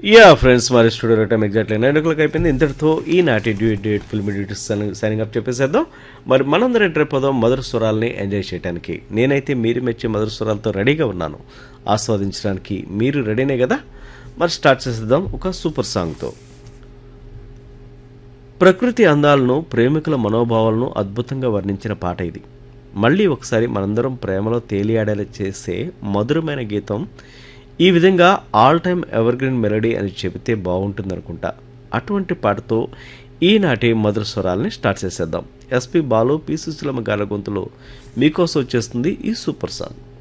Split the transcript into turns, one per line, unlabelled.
yeah friends మరి studio time exactly nine o'clock అయిపోయింది ఇంతటితో ఈనాటి duet date film duties signing up చెప్పేసేద్దాం మరి మనందరం ఎంటర్ అయిపోదాం మధుర స్వరాలని ఎంజాయ్ చేయడానికి నేనైతే మీరు మెచ్చే మధుర స్వరాలతో రెడీగా ఉన్నాను ఆస్వాదించడానికి మీరు రెడీనే కదా మరి స్టార్ట్ చేసేద్దాం ఒక సూపర్ సాంగ్తో ప్రకృతి అందాలను ప్రేమికుల మనోభావాలను అద్భుతంగా వర్ణించిన పాట ఇది మళ్ళీ ఒకసారి మనందరం ప్రేమలో తేలియాడేలా చేసే మధురమైన గీతం ఈ విధంగా ఆల్ టైమ్ ఎవర్గ్రీన్ మెలడీ అని చెబితే బాగుంటుందనుకుంటా అటువంటి పాటతో ఈనాటి మధుర స్వరాలని స్టార్ట్ చేసేద్దాం ఎస్పి బాలు పి సుశీలమ్మ గాల గొంతులో మీకోసం వచ్చేస్తుంది ఈ సూపర్ సాంగ్